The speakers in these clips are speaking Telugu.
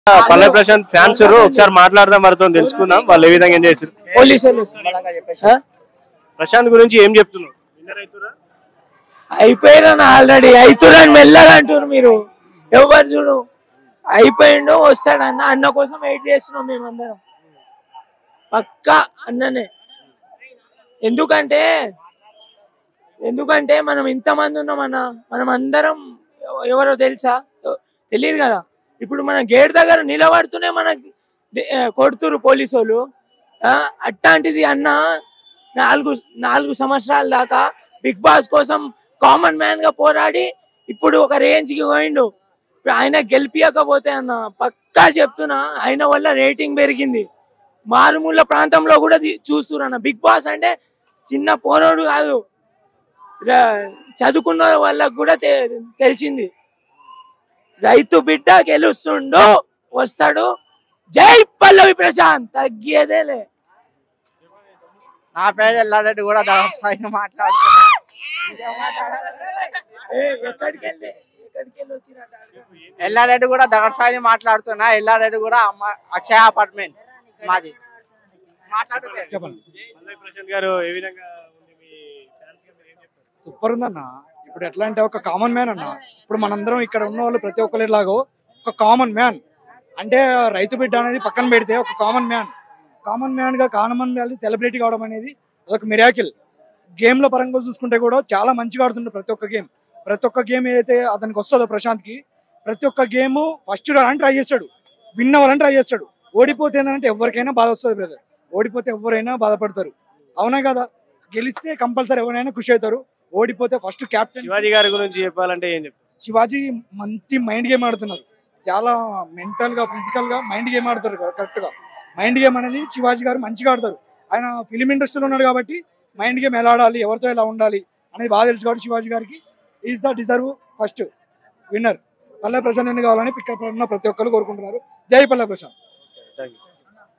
పల్లె ప్రశాంత్ ఫ్యాన్స్ ఒకసారి మాట్లాడదాం వారితో తెలుసుకుందాం వాళ్ళు ఏ విధంగా ఏం చేశారు పోలీసులు ఆ? ప్రశాంత్ గురించి ఏం చెప్తున్నావు విన్నర్ అవుతురా? అయిపోయినా ఆల్రెడీ అవుతురని మెల్లగా అంటారు మీరు ఎవరు చూడు అయిపోయిండు వస్తాడన్న అన్న కోసం వెయిట్ చేస్తున్నాం మేమందరం పక్కా అన్ననే ఎందుకంటే ఎందుకంటే మనం ఇంతమంది ఉన్నామన్న మనం అందరం ఎవ- ఎవరో తెలుసా ఎవ- తెలియదు కదా ఇప్పుడు మన గేట్ దగ్గర నిలబడుతూనే మన కొడుతురు పోలీసు వాళ్ళు ఆ, అట్లాంటిది అన్న నాలుగు నాలుగు సంవత్సరాల దాకా బిగ్ బాస్ కోసం కామన్ మ్యాన్ గా పోరాడి ఇప్పుడు ఒక రేంజ్ కి పోయిండు ఇప్పుడు ఆయన గెలిపియకపోతే అన్న పక్కా చెప్తున్నా ఆయన వల్ల రేటింగ్ పెరిగింది మారుమూల ప్రాంతంలో కూడా చూస్తున్నారు అన్న బిగ్ బాస్ అంటే చిన్న పోరోడు కాదు ర- చదువుకున్న వాళ్ళకు కూడా తె- తెలిసింది రైతు బిడ్డ గెలుస్తుండు వస్తాడు జై పల్లవి ప్రశాంత్ తగ్గేదేలే నా పేరు ఎల్లారెడ్డి కూడా వ్యవసాయం మాట్లాడుతున్నా ఏ, ఎక్కడికి వెళ్ళి ఎక్కడికి వెళ్ళి వచ్చినట్టు ఎల్లారెడ్డి కూడా దగడ్సాయి మాట్లాడుతున్నా ఎల్లారెడ్డి కూడా అమ్మ అక్షయ అపార్ట్మెంట్ మాది మాట్లాడుతున్నా పల్లె ప్రశాంత్ గారు ఏ విధంగా ఉంది మీ ఫ్యాన్స్ కి మీరు ఏం చెప్తారు సూపర్ ఉందన్న ఇప్పుడు ఎట్లా అంటే ఒక కామన్ మ్యాన్ అన్న ఇప్పుడు మనందరం ఇక్కడ ఉన్న వాళ్ళు ప్రతి ఒక్కరిలాగో ఒక కామన్ మ్యాన్ అంటే రైతు బిడ్డ అనేది పక్కన పెడితే ఒక కామన్ మ్యాన్ కామన్ మ్యాన్ గా కామన్ మ్యాన్ సెలబ్రిటీ కావడం అనేది అదొక మిరాకిల్ గేమ్ లో పరంగా చూసుకుంటే కూడా చాలా మంచిగా ఆడుతుండే ప్రతి ఒక్క గేమ్ ప్రతి ఒక్క గేమ్ ఏదైతే అతనికి వస్తుందో ప్రశాంత్ కి ప్రతి ఒక్క గేమ్ ఫస్ట్ రాని ట్రై చేస్తాడు విన్ అవ్వాలని ట్రై చేస్తాడు ఓడిపోతే ఏంటంటే ఎవరికైనా బాధ వస్తుంది బ్రదర్ ఓడిపోతే ఎవరైనా బాధపడతారు అవునా కదా గెలిస్తే కంపల్సరీ ఎవరైనా ఖుషి అవుతారు ఓడిపోతే ఫస్ట్ కెప్టెన్ శివాజీ గారి గురించి చెప్పాలంటే ఏం చెప్తారు శివాజీ మంచి మైండ్ గేమ్ ఆడుతున్నారు చాలా మెంటల్ గా ఫిజికల్ గా మైండ్ గేమ్ ఆడతారు కరెక్ట్ గా మైండ్ గేమ్ అనేది శివాజీ గారు మంచిగా ఆడతారు ఆయన ఫిలిం ఇండస్ట్రీలో ఉన్నాడు కాబట్టి మైండ్ గేమ్ ఎలా ఆడాలి ఎవరితో ఎలా ఉండాలి అనేది బాగా తెలుసు కాబట్టి శివాజీ గారికి is the deserve first winner Palle Prashanth కావాలని ఇక్కడ ఉన్న ప్రతి ఒక్కరు కోరుకుంటున్నారు జై పల్లె ప్రశాంత్ Thank you.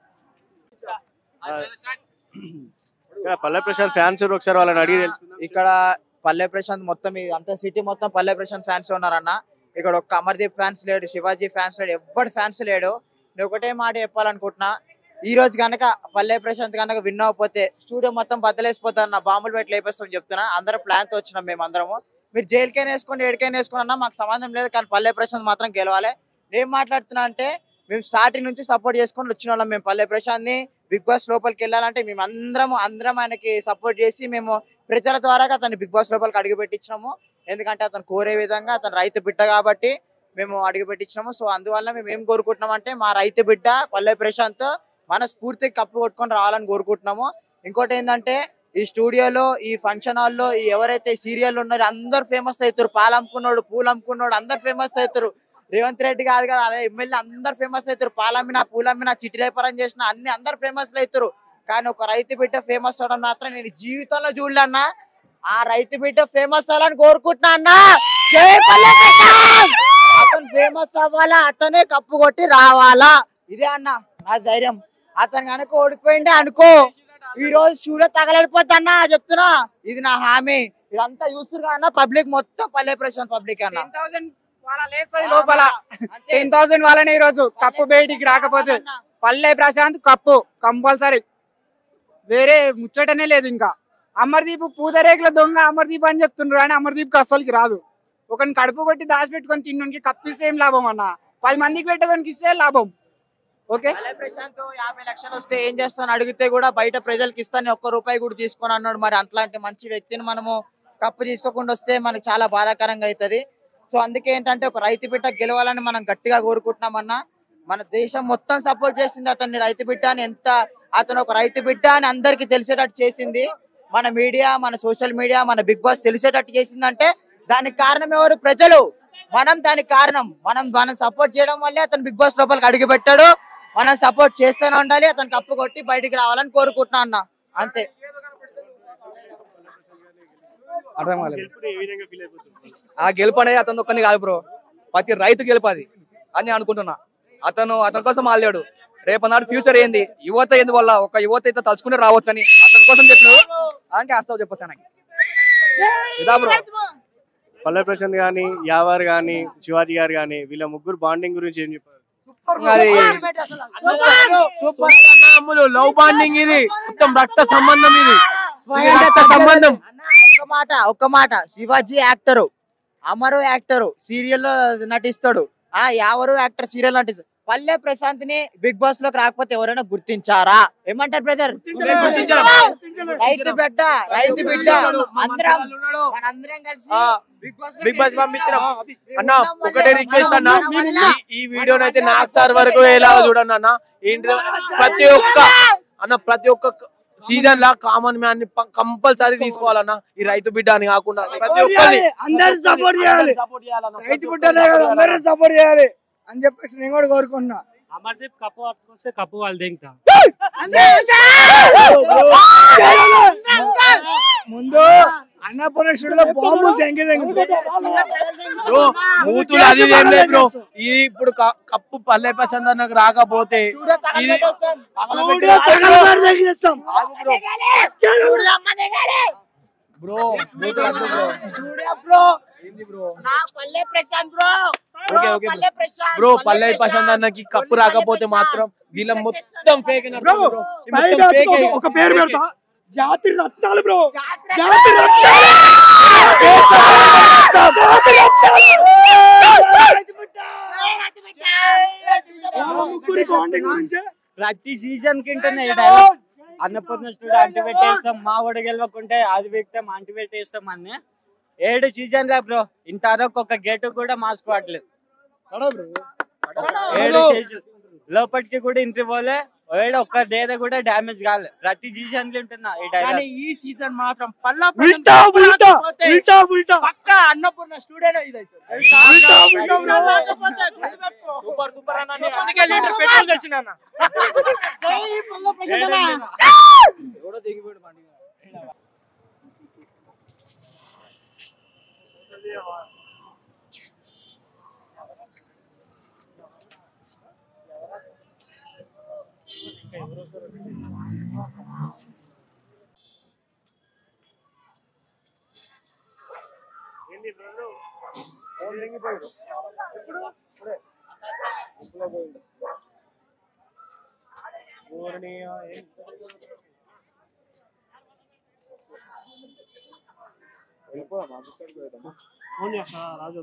ఇక్కడ పల్లె ప్రశాంత్ ఫ్యాన్స్ ఒకసారి వాళ్ళని అడిగి తెలుసుకుందాం ఇక్కడ పల్లె ప్రశాంత్ మొత్తం ఈ అంత సిటీ మొత్తం పల్లె ప్రశాంత్ ఫ్యాన్స్ ఉన్నారన్న ఇక్కడ ఒక్క అమర్దీప్ ఫ్యాన్స్ లేడు శివాజీ ఫ్యాన్స్ లేడు ఎవ్వడు ఫ్యాన్స్ లేడు నేను ఒకటే మాట చెప్పాలనుకుంటున్నా ఈ రోజు కనుక పల్లె ప్రశాంత్ కనుక విన్ అవ్వకపోతే స్టూడియో మొత్తం బద్దలేసిపోతాను నా బాంబులు పెట్టి లేపేస్తామని చెప్తున్నా అందరం ప్లాన్ తో వచ్చినాం మేము అందరము మీరు జైలుకైనా వేసుకోండి ఏడికైనా వేసుకోండి అన్నా మాకు సంబంధం లేదు కానీ పల్లె ప్రశాంత్ మాత్రం గెలవాలి నేను మాట్లాడుతున్నా అంటే మేము స్టార్టింగ్ నుంచి సపోర్ట్ చేసుకొని వచ్చిన వాళ్ళం మేము పల్లె ప్రశాంత్ ని బిగ్ బాస్ లోపలికి వెళ్ళాలంటే మేము అందరం అందరం ఆయనకి సపోర్ట్ చేసి మేము ప్రజల ద్వారా అతన్ని బిగ్ బాస్ లోపలికి అడుగు పెట్టించినాము ఎందుకంటే అతను కోరే విధంగా అతను రైతు బిడ్డ కాబట్టి మేము అడుగు పెట్టించినాము సో అందువల్ల మేము ఏం కోరుకుంటున్నాం అంటే మా రైతు బిడ్డ పల్లె ప్రశాంత్ మన స్ఫూర్తికి కప్పు కొట్టుకొని రావాలని కోరుకుంటున్నాము ఇంకోటి ఏంటంటే ఈ స్టూడియోలో ఈ ఫంక్షన్ హాల్లో ఈ ఎవరైతే సీరియల్ ఉన్నారో అందరు ఫేమస్ అవుతారు పాలు అమ్ముకున్నాడు పూలు అమ్ముకున్నాడు అందరు ఫేమస్ అవుతారు రేవంత్ రెడ్డి కాదు కదా అదే ఎమ్మెల్యే అందరు ఫేమస్ అవుతారు పాలమ్మిన పూలమ్మిన చిటిలేపరం చేసిన అన్ని అందరు ఫేమస్ అవుతారు కానీ ఒక రైతు బిడ్డ ఫేమస్ అవడం మాత్రం నేను జీవితంలో చూడలేన్నా ఆ రైతు బిడ్డ ఫేమస్ అవ్వాలని కోరుకుంటున్నా అన్నా జై పల్లె ప్రశాంత్! అతను ఫేమస్ అవ్వాలా అతనే కప్పు కొట్టి రావాలా ఇదే అన్న నా ధైర్యం అతను కనుక ఓడిపోయిండే అనుకో ఈ రోజు స్టూడియో తగలడిపోతా చెప్తున్నా ఇది నా హామీ ఇదంతా చూస్తున్నా అన్న పబ్లిక్ మొత్తం పల్లె ప్రశాంత్ పబ్లిక్ అన్న లోపల టెన్ థౌసండ్ వాళ్ళనే ఈ రోజు కప్పు బయటికి రాకపోతే పల్లె ప్రశాంత్ కప్పు కంపల్సరీ వేరే ముచ్చటనే లేదు ఇంకా అమర్దీప్ పూతరేకుల దొంగ అమర్దీప్ అని చెప్తున్నారు కానీ అమర్దీప్ అస్సలకి రాదు ఒకని కడుపు కొట్టి దాచిపెట్టుకొని తిన్నోనికి కప్పిస్తే ఏం లాభం అన్న పది మందికి పెట్టేదానికి ఇస్తే లాభం ఓకే పల్లె ప్రశాంత్ యాభై లక్షలు వస్తే ఏం చేస్తాను అడిగితే కూడా బయట ప్రజలకు ఇస్తాను ఒక్క రూపాయి కూడా తీసుకొని అన్నాడు మరి అట్లాంటి మంచి వ్యక్తిని మనము కప్పు తీసుకోకుండా వస్తే మనకు చాలా బాధాకరంగా అవుతుంది సో అందుకే ఏంటంటే ఒక రైతు బిడ్డ గెలవాలని మనం గట్టిగా కోరుకుంటున్నామన్నా మన దేశం మొత్తం సపోర్ట్ చేసింది అతన్ని రైతు బిడ్డ అని ఎంత అతను ఒక రైతు బిడ్డ అని అందరికి తెలిసేటట్టు చేసింది మన మీడియా మన సోషల్ మీడియా మన బిగ్ బాస్ తెలిసేటట్టు చేసిందంటే దానికి కారణం ఎవరు ప్రజలు మనం దానికి కారణం మనం మనం సపోర్ట్ చేయడం వల్లే అతను బిగ్ బాస్ లోపలికి అడుగు పెట్టాడు మనం సపోర్ట్ చేస్తూనే ఉండాలి అతను కప్పు కొట్టి బయటికి రావాలని కోరుకుంటున్నా అన్న అంతే అర్థం కాలేదు గెలుపుని ఏ విధంగా ఫీల్ అయిపోతుంది ఆ గెలుపు అనేది అతను ఒక్కని కాదు బ్రో ప్రతి రైతు గెలుపు అది అని నేను అనుకుంటున్నా అతను అతని కోసం ఆడలేడు రేపు నాడు ఫ్యూచర్ ఏంది యువత ఏంది వల్ల ఒక యువత అయితే తలుచుకుంటే రావచ్చని అతని కోసం చెప్పినాడు అంటే అర్థం చెప్పొచ్చు నాకు ఇదా బ్రో పల్లె ప్రశాంత్ గాని యావర్ గాని శివాజీ గారు గాని వీళ్ళ ముగ్గురు బాండింగ్ గురించి ఏం చెప్పారు అది సూపర్ అన్నదమ్ములు లవ్ బాండింగ్ ఇది మొత్తం రక్త సంబంధం ఇది ఇది రక్త సంబంధం అన్న, ఒక్క మాట ఒక్క మాట శివాజీ యాక్టరు అమరు యాక్టరు సీరియల్లో నటిస్తాడు ఆ ఎవరు యాక్టర్ సీరియల్ నటిస్తాడు పల్లె ప్రశాంత్ ని బిగ్ బాస్ లోకి రాకపోతే ఎవరైనా గుర్తించారా ఏమంటారు బ్రదర్ రైతు బిడ్డ రైతు బిడ్డ అందరం మనందరం కలిసి ఆ, బిగ్ బాస్ బిగ్ బాస్ పంపించినాం అన్న ఒకటే రిక్వెస్ట్ అన్న ఈ- ఈ వీడియోని అయితే నాకు సార్ వరకు ఎలా చూడండి అన్న ఏంటి ప్రతి ఒక్క అన్న ప్రతి ఒక్క సీజన్ లా కామన్ మ్యాన్ ని కంపల్సరీ తీసుకోవాలన్న ఈ రైతు బిడ్డ అని కాకుండా ప్రతి ఒక్కరిని అందరు సపోర్ట్ చేయాలి సపోర్ట్ చేయాలన్న రైతు బిడ్డలే కదా అందరూ సపోర్ట్ చేయాలి అని చెప్పేసి నేను కూడా కోరుకుంటున్నా అమర్దీప్ కప్పు పట్టుకొస్తే కప్పు వాళ్ళు దింగుతా ముందు అన్నపూర్ణేశ్వరిలో బాంబులు తెంగి బ్రో మూతులు అది ఇది ఏం లేదు బ్రో ఇది ఇప్పుడు క- కప్పు పల్లె ప్రశాంత్ అన్నకు రాకపోతే ఇది చేస్తాం బ్రో మూతులు వద్దు బ్రో బ్రో ఏంది బ్రో నా పల్లె ప్రశాంత్ బ్రో ఓకే ఓకే పల్లె ప్రశాంత్ బ్రో పల్లె ప్రశాంత్ అన్నకి కప్పు రాకపోతే మాత్రం దీనిలో మొత్తం ఫేక్ బ్రో బయట ఒక- ఒక పేరు పెడతా జాతి రత్నాలు బ్రో జాతి రత్నాలు జాతి రత్నాలు ముగ్గురి బాండింగ్ గురించి ప్రతి సీజన్ కింటనే ఈ డైలాగ్ అన్నపూర్ణ స్టూడియో అంటి పెట్టేస్తాం మా వాడు గెలవకుంటే అది వ్యక్తం అంటి పెట్టేస్తాం అన్ని ఏడు సీజన్ లా బ్రో ఇంతవరకు ఒక గేట్ కూడా మార్చుకోవట్లేదు ఏడు సీజన్ లోపలికి కూడా ఇంటి పోలే ఏడు ఒక్క డేదా కూడా డ్యామేజ్ కాలే ప్రతి సీజన్ లో ఉంటున్నా ఈ డైలాగ్ ఈ సీజన్ మాత్రం పల్లా ఉల్టా ఉల్టా ఉల్టా ఉల్టా పక్క అన్నపూర్ణ స్టూడియో ఇదైతే ఉల్టా ఉల్టా బ్రో సూపర్ సూపర్ అన్న అందుకే లీటర్ పెట్రోల్ తెచ్చిన అన్న ఎవడో దిగిపోయాడు బండి మీద. ఫోన్ చేస్తా రాజు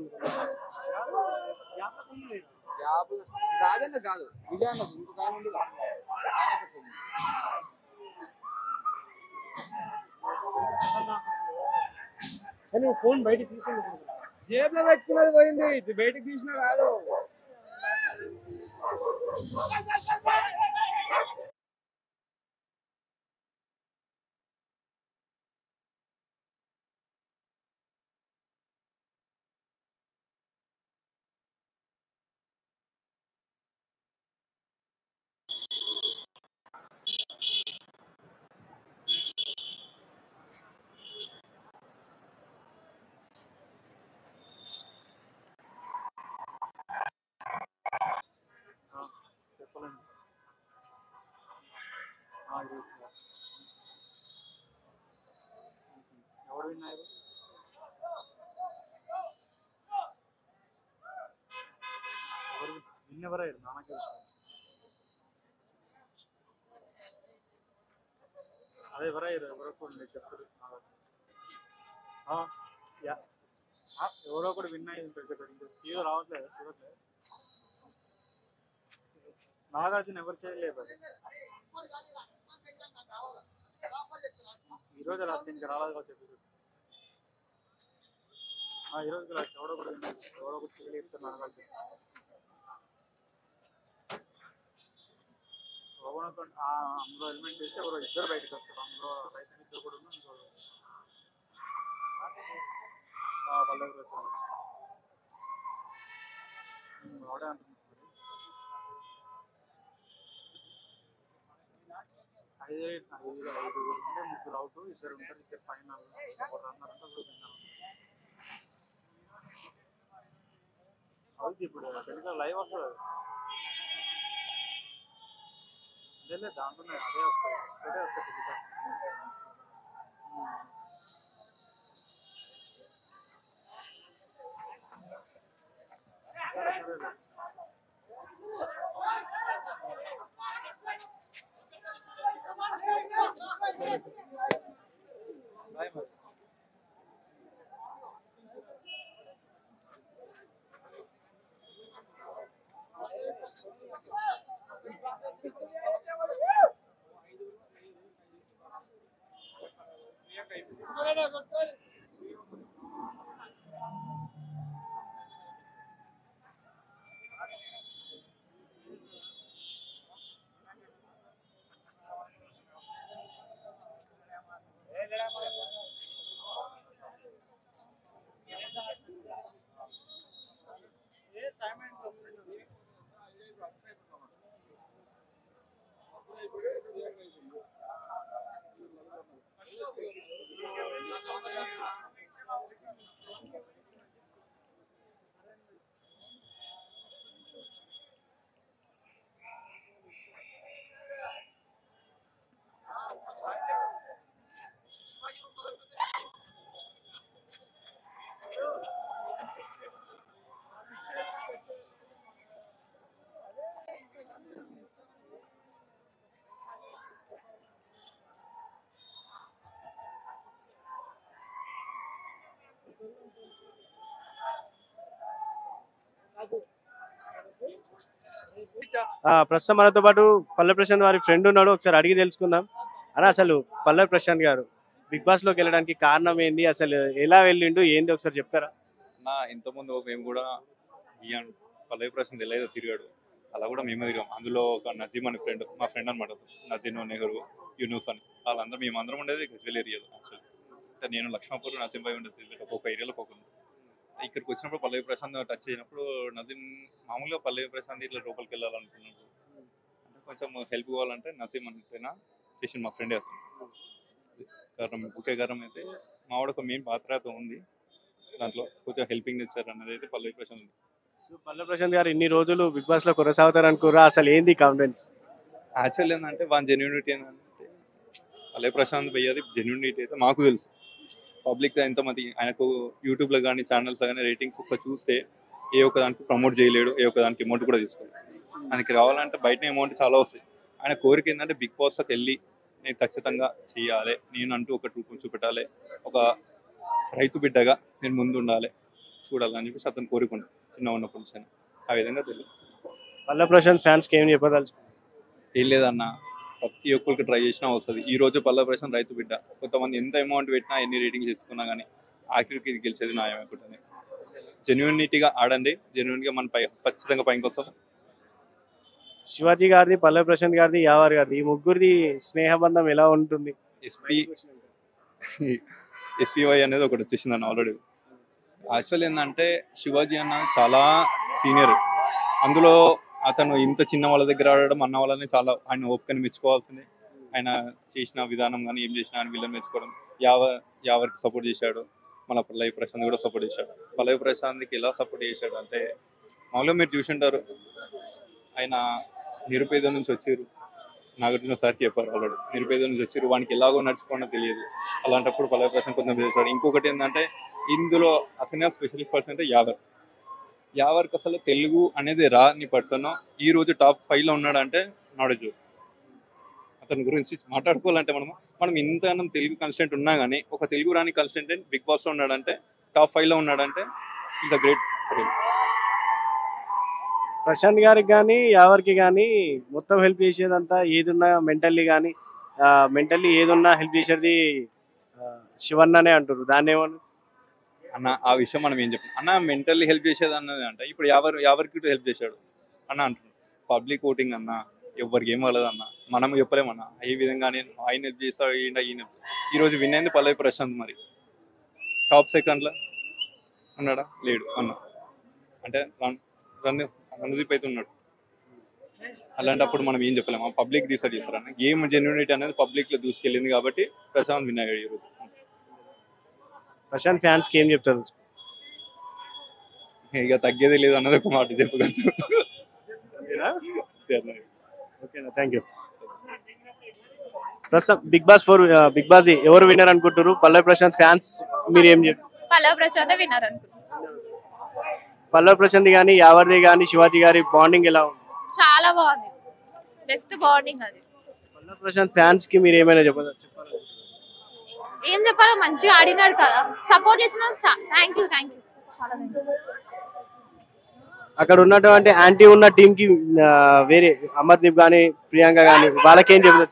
రాజన్న కాదు విజయన్న ఇంకొక ఆయన ఉండు. ఫోన్ బయట తీసుకుంటా జేబులో పెట్టుకున్నది పోయింది ఇది బయటికి తీసినా కాదు అదే ఎవరయ్యారు ఎవరో కూడా మీరు చెప్తారు ఆ, యా. ఆ, ఎవరో కూడా విన్ అయ్యి ఉంటారు కదా హీరో రావట్లేదు చూడట్లేదు నాగార్జున ఎవరు చేయలేదు ఈ రోజు లాస్ట్ ఇంకా రాలేదు కాబట్టి చెప్పేసి ఆ, ఈ రోజు లాస్ట్ ఎవడో కూడా win అయ్యాడు. ఎవడో కూడా చేయలేదు నాగార్జున ఒకనొక ఆ అందులో ఎలిమెంట్ చేసి ఎవరో ఇద్దరు బయటకు వస్తారు అందులో రైతు ఇద్దరు కూడా ఉన్నారు ఇంకో ఆ, పల్లవి ప్రసాద్ ఉమ్, వాడే అంటున్నారు ఐదు ఐదు ఐదు ఉంటే ముగ్గురు అవుట్ ఇద్దరు ఉంటారు ఇద్దరు ఫైనల్ ఒక రన్నర్ అంటే ఒకరు విన్నర్ అవుతుంది ఇప్పుడు తెలుగు లైవ్ వస్తుంది అది. లేదు లేదు, దాంట్లోనే అదే వస్తుంది ఒకటే వస్తుంది ఫిజికల్ సరే సరే ఆ, ప్రస్తుతం మనతో పాటు పల్లె ప్రశాంత్ వారి ఫ్రెండ్ ఉన్నాడు ఒకసారి అడిగి తెలుసుకుందాం అన్న అసలు పల్లె ప్రశాంత్ గారు బిగ్ బాస్ లోకి వెళ్ళడానికి కారణం ఏంది అసలు ఎలా వెళ్ళిండు ఏంది ఒకసారి చెప్తారా నా ఇంతకుముందు మేము కూడా ఇయాన్ పల్లవి ప్రశాంత్ ఎలా ఏదో తిరిగాడు అలా కూడా మేమే తిరిగాం అందులో ఒక నజీమ్ అనే ఫ్రెండ్ మా ఫ్రెండ్ అనమాట నజీమ్ నెహ్రూ యూనుస్ అని వాళ్ళందరూ మేమందరం ఉండేది గజ్వేల్ ఏరియాలో యాక్చువల్లీ నేను లక్ష్మణపూర్ నజీం భాయ్ ఉండేది ఒక్కొక్క ఏరియాలో ఒక్కొక్క ఇక్కడికి వచ్చినప్పుడు పల్లవి ప్రశాంత్ టచ్ అయినప్పుడు నజీం మామూలుగా పల్లవి ప్రశాంత్ ఇట్లా లోపలికి వెళ్ళాలనుకున్నాడు అంటే కొంచెం హెల్ప్ కావాలంటే నసీం అంటేనా చేసిండు మా ఫ్రెండ్ అతను కారణం ముఖ్య కారణం అయితే మా వాడు ఒక మెయిన్ పాత్ర అయితే ఉంది దాంట్లో కొంచెం హెల్పింగ్ ఇచ్చారు అన్నది అయితే పల్లవి ప్రశాంత్ ఉంది. సో పల్లె ప్రశాంత్ గారు ఇన్ని రోజులు బిగ్ బాస్ లో కొనసాగుతారు అనుకురా అసలు ఏంది కాన్ఫిడెన్స్ యాక్చువల్ ఏంటంటే వాళ్ళ జెన్యూనిటీ ఏంటంటే పల్లె ప్రశాంత్ భయ్యది జెన్యూనిటీ అయితే మాకు తెలుసు పబ్లిక్ ఎంతమంది ఆయనకు యూట్యూబ్లో కానీ ఛానల్స్ కానీ రేటింగ్స్ ఒకసారి చూస్తే ఏ ఒక్క దానికి ప్రమోట్ చేయలేడు ఏ ఒక్క దానికి అమౌంట్ కూడా తీసుకోలేడు ఆయనకి రావాలంటే బయట అమౌంట్ చాలా వస్తాయి ఆయన కోరిక ఏంటంటే బిగ్ బాస్కి వెళ్ళి నేను ఖచ్చితంగా చేయాలి నేను అంటూ ఒక రూపం చూపెట్టాలి ఒక రైతు బిడ్డగా నేను ముందు ఉండాలి చూడాలి అని చెప్పేసి అతను కోరుకుంటాను చిన్న ఉన్నప్పటి నుంచి ఆ విధంగా తెలియదు పల్లె ప్రశాంత్ ఫ్యాన్స్ కి ఏం చెప్పదలుచు ఏం లేదన్న ప్రతి ఒక్కరికి ట్రై చేసినా వస్తుంది ఈ రోజు పల్లె ప్రశాంత్ రైతు బిడ్డ కొంతమంది ఎంత అమౌంట్ పెట్టినా ఎన్ని రేటింగ్స్ చేసుకున్నా కానీ ఆఖరికి గెలిచేది న్యాయం అనుకుంటుంది జెన్యునిటీగా ఆడండి జెన్యున్గా మన పై ఖచ్చితంగా పైకి వస్తాం శివాజీ గారిది పల్లె ప్రశాంత్ గారిది యావర్ గారిది ఈ ముగ్గురిది స్నేహబంధం ఎలా ఉంటుంది ఎస్పీ ఎస్పీవై అనేది ఒకటి వచ్చేసింది అన్న ఆల్రెడీ యాక్చువల్ ఏంటంటే శివాజీ అన్న చాలా సీనియర్ అందులో అతను ఇంత చిన్న వాళ్ళ దగ్గర ఆడడం అన్న వాళ్ళని చాలా ఆయన ఓపికని మెచ్చుకోవాల్సిందే ఆయన చేసిన విధానం కానీ ఏం చేసినా అని వీళ్ళని మెచ్చుకోవడం యావ యావరికి సపోర్ట్ చేశాడు మన పల్లవి ప్రశాంత్ కూడా సపోర్ట్ చేశాడు పల్లవి ప్రశాంత్కి ఎలా సపోర్ట్ చేశాడు అంటే మామూలుగా మీరు చూసింటారు ఆయన నిరుపేద నుంచి వచ్చారు నాగార్జున సార్కి చెప్పారు ఆల్రెడీ నిరుపేద నుంచి వచ్చారు వానికి ఎలాగో నడుచుకోవడం తెలియదు అలాంటప్పుడు పల్లవి ప్రశాంత్ కొంచెం చేశాడు ఇంకొకటి ఏంటంటే ఇందులో అసలు స్పెషలిస్ట్ పర్సన్ అంటే యావర్ యావర్కి అసలు తెలుగు అనేది రాని పర్సన్ ఈ రోజు టాప్ ఫైవ్ లో ఉన్నాడంటే నాలెడ్జ్ అతని గురించి మాట్లాడుకోవాలంటే మనం మనం ఇంతగానం తెలుగు కన్స్టెంట్ ఉన్నా కానీ ఒక తెలుగు రాని కన్స్టెంట్ బిగ్ బాస్ లో ఉన్నాడంటే టాప్ ఫైవ్ లో ఉన్నాడంటే ఈజ్ అ గ్రేట్ ప్రశాంత్ గారికి కానీ యావర్కి కానీ మొత్తం హెల్ప్ చేసేదంతా ఏదున్నా మెంటల్లీ కానీ మెంటల్లీ ఏదున్నా హెల్ప్ చేసేది ఆ, శివన్ననే అంటారు దాన్ని ఏమన్నా అన్న ఆ విషయం మనం ఏం చెప్పాం అన్న మెంటల్లీ హెల్ప్ చేసేది అన్నది అంటే ఇప్పుడు ఎవరు ఎవరికి హెల్ప్ చేశాడు అన్న అంటున్నాడు పబ్లిక్ ఓటింగ్ అన్న ఎవరికి ఏం వాళ్ళది అన్న మనం చెప్పలేమన్న ఈ విధంగా నేను ఆయన హెల్ప్ చేస్తాడు ఈయన ఈయన help చేస్తాడు. ఈ రోజు విన్ అయింది పల్లవి ప్రశాంత్ మరి టాప్ సెకండ్లో ఉన్నాడా లేడు అన్న అంటే రన్ రన్ రణదీప్ అయితే ఉన్నాడు అలాంటప్పుడు మనం ఏం చెప్పలేము పబ్లిక్ రీసెర్చ్ చేస్తారన్న గేమ్ జెన్యునిటీ అనేది పబ్లిక్ లో దూసుకెళ్ళింది కాబట్టి ప్రశాంత్ విన్ అయ్యాడు ఈరోజు ప్రశాంత్ ఫ్యాన్స్ కి ఏం చెప్తారు ఇక తగ్గేది లేదు అన్నది ఒక మాట చెప్పగలుగుతాను ఓకేనా థ్యాంక్ యూ ప్రస్తుతం Bigg Boss four Bigg Boss ఎవరు విన్నర్ అనుకుంటారు పల్లవి ప్రశాంత్ ఫ్యాన్స్ మీరు ఏం చెప్తారు పల్లవ ప్రసాద్ విన్నారు అనుకుంటున్నాను పల్లవి ప్రశాంత్ కానీ యావర్ది కానీ శివాజీ గారి బాండింగ్ ఎలా ఉంది చాలా బాగుంది బెస్ట్ బాండింగ్ అది పల్లవి ప్రశాంత్ ఫ్యాన్స్ కి మీరు ఏమైనా చెప్పాలి ఏం చెప్పాలో మంచిగా ఆడినాడు కదా సపోర్ట్ చేసిన థ్యాంక్ యూ థ్యాంక్ యూ చాలా థ్యాంక్ యూ అక్కడ ఉన్నటువంటి యాంటీ ఉన్న టీం కి ఆ, వేరే అమర్దీప్ గానీ ప్రియాంక గానీ వాళ్ళకేం చెప్తారు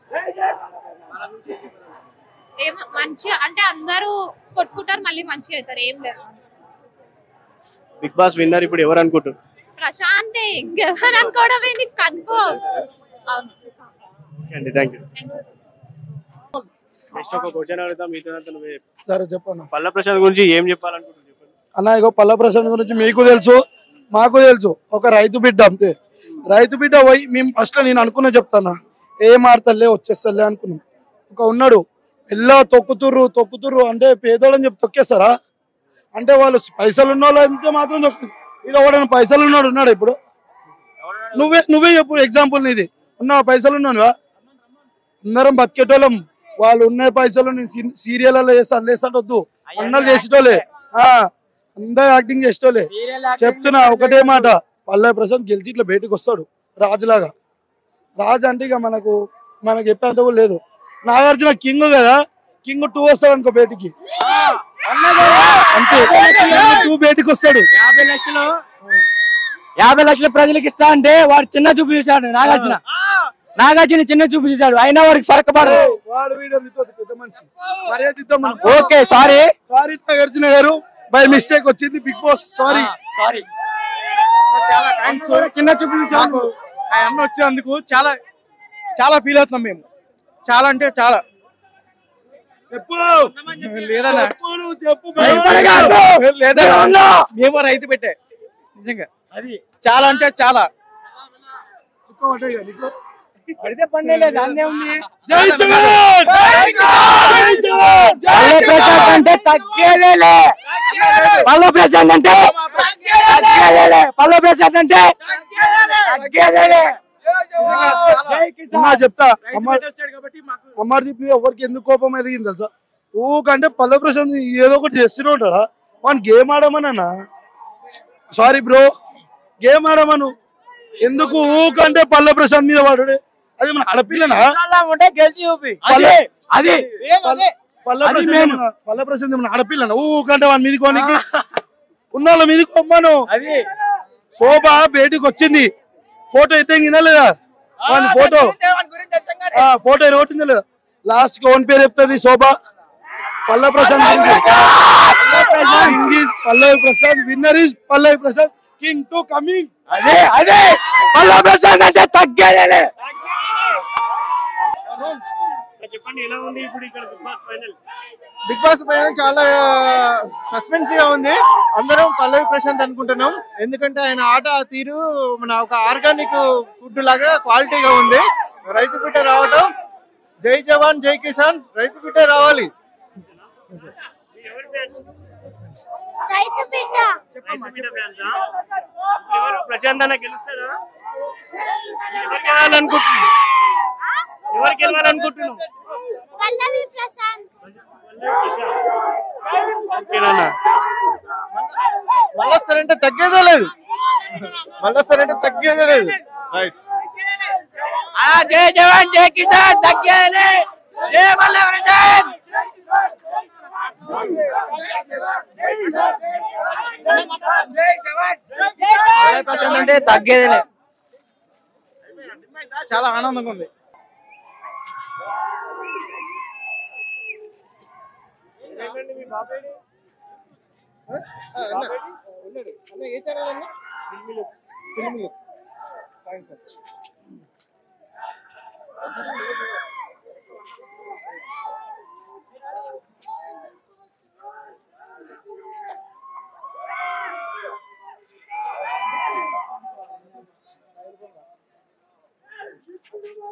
ఏం మంచిగా అంటే అందరూ కొట్టుకుంటారు మళ్ళీ మంచిగా అవుతారు ఏం లేదు బిగ్ బాస్ విన్నర్ ఇప్పుడు ఎవరు అనుకుంటారు ప్రశాంతే ఇంకెవరు అనుకోవడం ఏంది కన్ఫర్మ్ అవును ఓకే అండి థ్యాంక్ యూ నెక్స్ట్ ఒక క్వశ్చన్ అడుగుతా మీతో నువ్వే సరే చెప్పను పల్ల ప్రశాంత్ గురించి ఏం చెప్పాలనుకుంటున్నారు అన్న ఇగో పల్ల ప్రశాంత్ గురించి మీకు తెలుసు మాకు తెలుసు ఒక రైతు బిడ్డ అంతే రైతు బిడ్డ పోయి మేము ఫస్ట్ నేను అనుకున్నా చెప్తానా ఏం ఆడతలే వచ్చేస్తలే అనుకున్నాం ఒక ఉన్నాడు ఎల్లా తొక్కుతుర్రు తొక్కుతుర్రు అంటే పేదోళ్ళని చెప్పి తొక్కేస్తారా అంటే వాళ్ళు పైసలు ఉన్న వాళ్ళు అంతే మాత్రం తొక్కు ఇలా ఎవడైనా పైసలు ఉన్నాడు ఉన్నాడు ఇప్పుడు నువ్వే నువ్వే చెప్పు ఎగ్జాంపుల్ నీది ఉన్నావా పైసలు ఉన్నానువా అందరం బతికేటోళ్ళం వాళ్ళు ఉన్న పైసలు నేను సీరియల్లో చేస్తా అందులో చేస్తా వద్దు అన్నలు చేసేటోళ్ళే ఆ, అందరు యాక్టింగ్ చేసేటోళ్ళే చెప్తున్నా ఒకటే మాట పల్లె ప్రశాంత్ గెలిచి ఇట్లా బయటకు వస్తాడు రాజులాగా రాజు అంటే ఇక మనకు మనకు చెప్పేంత కూడా లేదు నాగార్జున కింగ్ కదా కింగ్ టూ వస్తాడు అనుకో బయటికి అంతే టూ బయటికి వస్తాడు యాభై లక్షలు యాభై లక్షల ప్రజలకు ఇస్తా అంటే వాడు చిన్న చూపు చూశాడు నాగార్జున నాగార్జున చిన్న చూపు చూశాడు అయినా వాడికి ఫరక పడదు వాడు వీడియో తిట్టొద్దు పెద్ద మనిషి మర్యాద ఇద్దాం మనం okay sorry sorry Nagarjuna garu by mistake వచ్చింది బిగ్ బాస్ సారీ సారీ చాలా థ్యాంక్స్ చిన్న చూపు చూశాడు ఆ అన్న వచ్చేందుకు చాలా చాలా ఫీల్ అవుతున్నాం మేము చాలా అంటే చాలా చెప్పు లేదన్నా చెప్పు నువ్వు చెప్పు లేదన్నా మేము రైతు పెట్టే నిజంగా అది చాలా అంటే చాలా చుక్క పడ్డాయి కదా నీకు? పడితే పండే దాన్నే ఉంది జై జవాన్! పల్లె ప్రశాంత్ అంటే తగ్గేదేలే పల్లె ప్రశాంత్ అంటే తగ్గేదేలే పల్లె ప్రశాంత్ అంటే తగ్గేదేలే ఉన్నా చెప్తా అమర్ అమర్దీప్ మీద ఎవరికి ఎందుకు కోపం ఎదిగింది తెలుసా ఊకంటే పల్లె ప్రశాంత్ ఏదో ఒకటి చేస్తూనే ఉంటాడా వాడిని గేమ్ ఆడమనన్నా సారీ బ్రో గేమ్ ఆడమను ఎందుకు ఊకంటే పల్లె ప్రశాంత్ మీద వాడు అది మన ఆడపిల్లనా ఉంటే గెలిచి చూపి అదే అది పల్లె అది ప్రశాంత్ main. ఏమన్నా- పల్లె ప్రశాంత్ మన ఆడపిల్లనా ఊకంటే వాడి మీదకి వానికి ఉన్న వాళ్ళ మీదకి అమ్మాను అది శోభ బయటికి వచ్చింది ఫోటో ఎత్తంగిందా లేదా వాని ఫోటో ఆ ఫోటో ఎరగొట్టిందా లేదా లాస్ట్ కి ఓన్ పేరు చెప్తుంది Shobha Pallavi Prashanth king is Pallavi Prashanth winner is Pallavi Prashanth king to coming అదే అదే పల్లె ప్రశాంత్ అంటే తగ్గేదేలే చెప్పండి ఎలా ఉంది ఇప్పుడు ఇక్కడ Bigg Boss final Bigg Boss పైన చాలా సస్పెన్స్ గా ఉంది అందరం పల్లవి ప్రశాంత్ అనుకుంటున్నాం ఎందుకంటే ఆయన ఆట తీరు మన ఒక ఆర్గానిక్ ఫుడ్ లాగా క్వాలిటీగా ఉంది రైతు బిడ్డ రావటం జై జవాన్ జై కిసాన్ రైతు బిడ్డ రావాలి రైతు బిడ్డ ఎవరు ప్రశాంత్ అన్న గెలుస్తాడా ఎవరు గెలవాలనుకుంటున్నావు ఎవరు గెలవాలనుకుంటున్నావు పల్లవి ప్రశాంత్ ఓకేనా మళ్ళీ వస్తారంటే తగ్గేదే లేదు మళ్ళీ వస్తారంటే తగ్గేదే లేదు రైట్ జై జవాన్ జై కిసాన్ తగ్గేదేలే జై పల్లె ప్రశాంత్ ప్రశాంత్ అంటే తగ్గేదిలే చాలా ఆనందంగా ఉంది అన్న ఏ ఛానల్ అన్న ఫిల్మ్ లుక్స్ థ్యాంక్స్